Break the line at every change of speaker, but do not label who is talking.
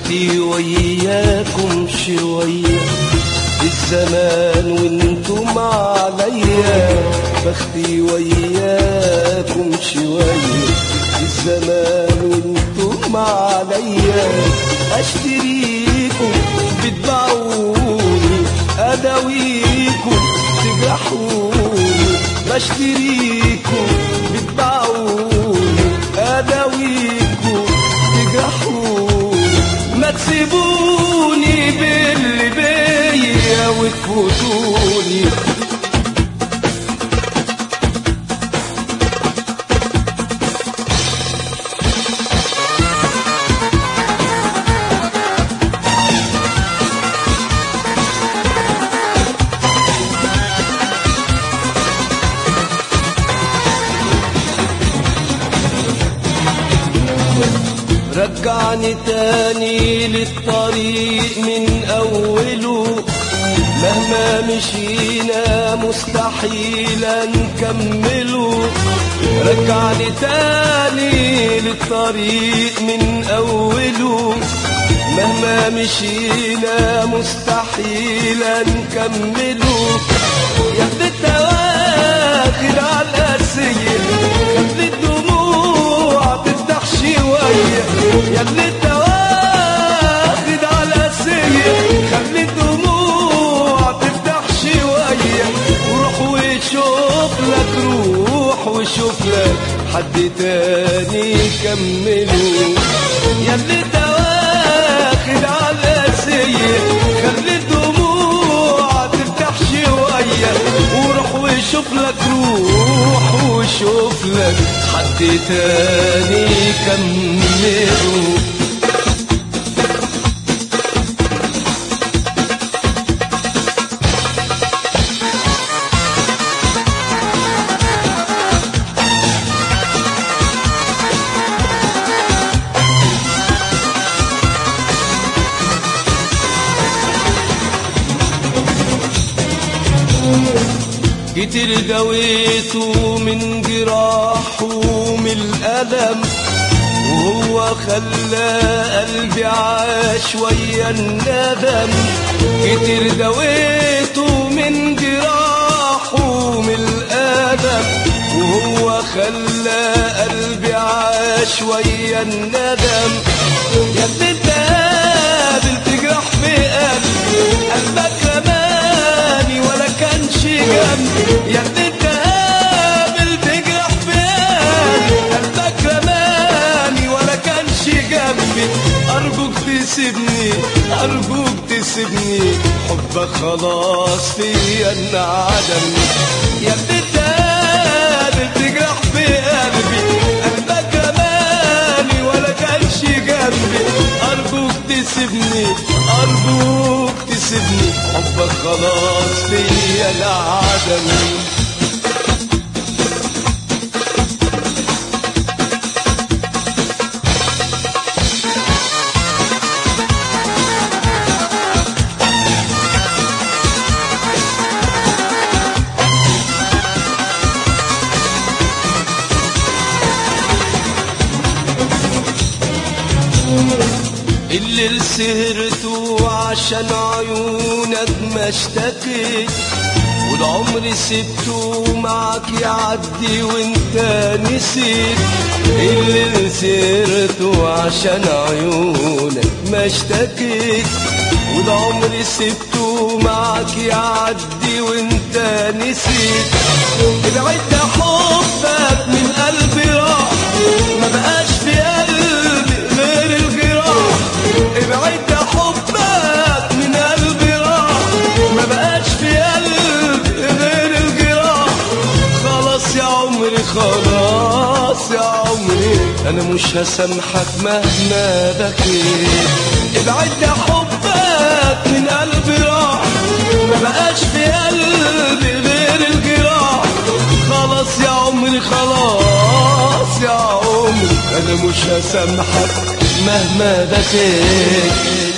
بختي وياكم شوية الزمان وانتم عليا بختي وياكم شوية الزمان وانتم عليا اشتريكم بتباعوني اداويكم تجرحوني بشتريكم بتباعوني اداويكم تجرحوني ما تسيبوني باللي بيا وتفوتوني رجعني تاني للطريق من أوله مهما مشينا مستحيل نكمله رجعني تاني للطريق من أوله مهما مشينا مستحيل نكمله يا ابن التواخد على القاسية خلي الدموع تفتح شوية يا ابن التواخد على القاسية خلي الدموع تفتح شوية وروح وشوف لك روح وشوف لك حد تاني يكمله يا ابن التواخد على القاسية خلي الدموع تفتح شوية وروح وشوف لك روح وشوف لك حد تاني يكمله كتير دويته من جراح ومن الألم وهو خلى قلبي عاش ويا الندم كتير دويته من جراح ومن الألم وهو خلى قلبي عاش ويا الندم يا ابن الدابل تجرح في قلبي قلبك رماني ولا كانش جنبي يا ابن الدابل تجرح في قلبي قلبك رماني ولا كانش جنبي أرجوك تسيبني أرجوك تسيبني حبك خلاص فيا انعدم يا ابن الدابل تجرح في قلبي قلبك رماني ولا كانش جنبي أرجوك تسيبني أرجوك تسيبني حبك خلاص فيا العدم اللي سهرته عشان عيونك ما اشتكيت والعمر سبته معك يعدي وانت نسيت اللي سهرته عشان عيونك ما اشتكيت والعمر سبته معك يعدي وانت نسيت ابعد حبك من قلبي راح ما بقاش في قلبي غير الجراح ابعد حبك من قلبي راح ما بقاش في قلبي غير الجراح خلاص يا عمري خلاص يا عمري انا مش هسامحك مهما بكيت ابعد حبك من قلبي راح ما بقاش في قلبي غير الجراح خلاص يا عمري خلاص يا عمري انا مش هسامحك مهما بكيت